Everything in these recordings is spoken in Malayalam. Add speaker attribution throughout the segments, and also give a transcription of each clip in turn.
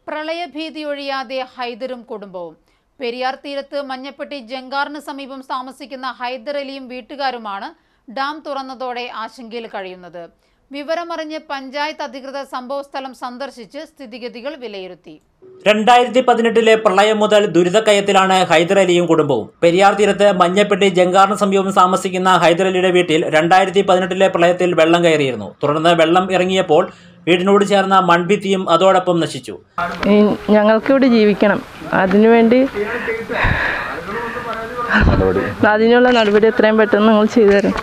Speaker 1: പ്രളയഭീതി ഒഴിയാതെ ഹൈദരും കുടുംബവും പെരിയാർ തീരത്ത് മഞ്ഞപ്പെട്ടി ജങ്കാറിന് സമീപം താമസിക്കുന്ന ഹൈദർ അലിയും വീട്ടുകാരുമാണ് ഡാം തുറന്നതോടെ ആശങ്കയിൽ കഴിയുന്നത് വിവരമറിഞ്ഞ് പഞ്ചായത്ത് അധികൃതർ സംഭവസ്ഥലം സന്ദർശിച്ച് സ്ഥിതിഗതികൾ വിലയിരുത്തി
Speaker 2: രണ്ടായിരത്തി പതിനെട്ടിലെ പ്രളയം മുതൽ ദുരിതക്കയത്തിലാണ് ഹൈദരലിയും കുടുംബവും പെരിയാർ തീരത്ത് മഞ്ഞപ്പെട്ടി ജങ്കാറിന് സമീപം താമസിക്കുന്ന ഹൈദരലിയുടെ വീട്ടിൽ രണ്ടായിരത്തി പതിനെട്ടിലെ പ്രളയത്തിൽ വെള്ളം കയറിയിരുന്നു തുടർന്ന് വെള്ളം ഇറങ്ങിയപ്പോൾ വീടിനോട് ചേർന്ന മൺഭിത്തിയും അതോടൊപ്പം നശിച്ചു
Speaker 3: ഈ ഞങ്ങൾക്കിവിടെ ജീവിക്കണം അതിനുവേണ്ടി അതിനുള്ള നടപടി എത്രയും പെട്ടെന്ന് നിങ്ങൾ ചെയ്തു തരും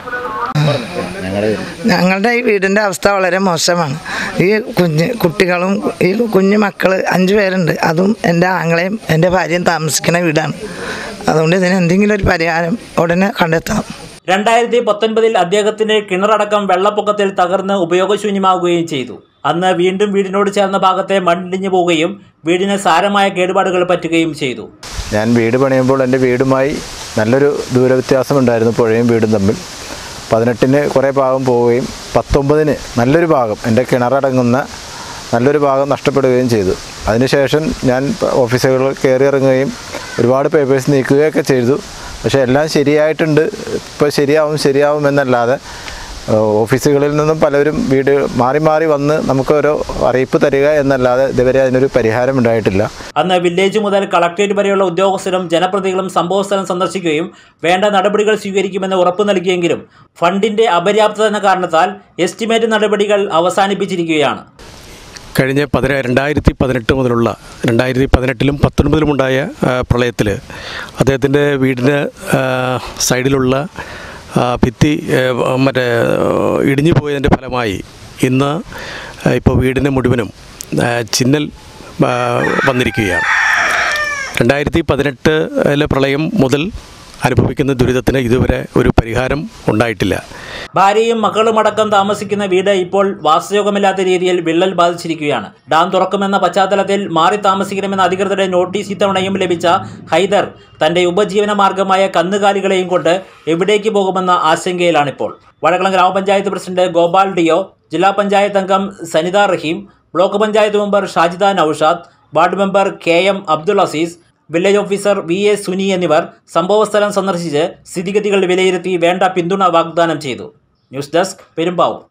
Speaker 4: ഞങ്ങളുടെ ഈ വീടിൻ്റെ അവസ്ഥ വളരെ മോശമാണ് ഈ കുഞ്ഞ് കുട്ടികളും ഈ കുഞ്ഞു മക്കൾ അഞ്ച് പേരുണ്ട് അതും എൻ്റെ ആങ്ങളെയും എൻ്റെ ഭാര്യയും താമസിക്കുന്ന വീടാണ് അതുകൊണ്ട് ഇതിന് എന്തെങ്കിലും ഒരു പരിഹാരം ഉടനെ കണ്ടെത്തണം
Speaker 2: രണ്ടായിരത്തി പത്തൊൻപതിൽ അദ്ദേഹത്തിന്റെ കിണറടക്കം വെള്ളപ്പൊക്കത്തിൽ തകർന്ന് ഉപയോഗശൂന്യമാവുകയും ചെയ്തു അന്ന് വീണ്ടും വീടിനോട് ചേർന്ന ഭാഗത്തെ മണ്ണിടിഞ്ഞു പോവുകയും വീടിന് സാരമായ കേടുപാടുകൾ പറ്റുകയും ചെയ്തു
Speaker 5: ഞാൻ വീട് പണിയുമ്പോൾ എൻ്റെ വീടുമായി നല്ലൊരു ദൂരവ്യത്യാസമുണ്ടായിരുന്നു പുഴയും വീടും തമ്മിൽ പതിനെട്ടിന് കുറേ ഭാഗം പോവുകയും പത്തൊമ്പതിന് നല്ലൊരു ഭാഗം എൻ്റെ കിണറടങ്ങുന്ന നല്ലൊരു ഭാഗം നഷ്ടപ്പെടുകയും ചെയ്തു അതിനുശേഷം ഞാൻ ഓഫീസുകൾ കയറി ഇറങ്ങുകയും ഒരുപാട് പേപ്പേഴ്സ് നീക്കുകയൊക്കെ ചെയ്തു പക്ഷേ എല്ലാം ശരിയായിട്ടുണ്ട് ഇപ്പോൾ ശരിയാവും ശരിയാവും എന്നല്ലാതെ ഏഹ്, ഓഫീസുകളിൽ നിന്നും പലരും വീട് മാറി മാറി വന്ന് നമുക്ക് ഓരോ അറിയിപ്പ് തരിക എന്നല്ലാതെ ഇതുവരെ അതിനൊരു പരിഹാരം ഉണ്ടായിട്ടില്ല
Speaker 2: അന്ന് വില്ലേജ് മുതൽ കളക്ടറേറ്റ് വരെയുള്ള ഉദ്യോഗസ്ഥരും ജനപ്രതിനിധികളും സംഭവസ്ഥലം സന്ദർശിക്കുകയും വേണ്ട നടപടികൾ സ്വീകരിക്കുമെന്ന് ഉറപ്പു നൽകിയെങ്കിലും ഫണ്ടിന്റെ അപര്യാപ്തത എന്ന കാരണത്താൽ എസ്റ്റിമേറ്റ് നടപടികൾ അവസാനിപ്പിച്ചിരിക്കുകയാണ്
Speaker 6: കഴിഞ്ഞ പതിന രണ്ടായിരത്തി പതിനെട്ട് മുതലുള്ള രണ്ടായിരത്തി പതിനെട്ടിലും പത്തൊൻപതിലുമുണ്ടായ പ്രളയത്തിൽ അദ്ദേഹത്തിൻ്റെ വീടിന് ആ, സൈഡിലുള്ള ആ, ഭിത്തി ഏ, മറ്റേ ആ, ഇടിഞ്ഞു പോയതിൻ്റെ ഫലമായി ഇന്ന് ആ, ഇപ്പോൾ വീടിന് മുഴുവനും ആ, ചിന്നൽ ആ, വന്നിരിക്കുകയാണ് രണ്ടായിരത്തി പതിനെട്ടിലെ പ്രളയം മുതൽ അനുഭവിക്കുന്ന ദുരിതത്തിന് ഇതുവരെ ഒരു പരിഹാരം ഉണ്ടായിട്ടില്ല
Speaker 2: ഭാര്യയും മക്കളും അടക്കം താമസിക്കുന്ന വീട് ഇപ്പോൾ വാസയോഗ്യമല്ലാത്ത രീതിയിൽ വിള്ളൽ ബാധിച്ചിരിക്കുകയാണ് ഡാം തുറക്കുമെന്ന പശ്ചാത്തലത്തിൽ മാറി താമസിക്കണമെന്ന അധികൃതരുടെ നോട്ടീസ് ഇത്തവണയും ലഭിച്ച ഹൈദർ തന്റെ ഉപജീവന മാർഗമായ കന്നുകാലികളെയും കൊണ്ട് എവിടേക്ക് പോകുമെന്ന ആശങ്കയിലാണിപ്പോൾ വടക്കളം ഗ്രാമപഞ്ചായത്ത് പ്രസിഡന്റ് ഗോപാൽ ഡിയോ ജില്ലാ പഞ്ചായത്ത് അംഗം Sanitha Rahim block panchayat member Shajida Noushad ward member K M Abdul Aziz village officer V A Suni എന്നിവർ സംഭവസ്ഥലം സന്ദർശിച്ച് സ്ഥിതിഗതികൾ വിലയിരുത്തി വേണ്ട പിന്തുണ വാഗ്ദാനം ചെയ്തു ന്യൂസ് ഡെസ്ക് പെരുമ്പാവൂർ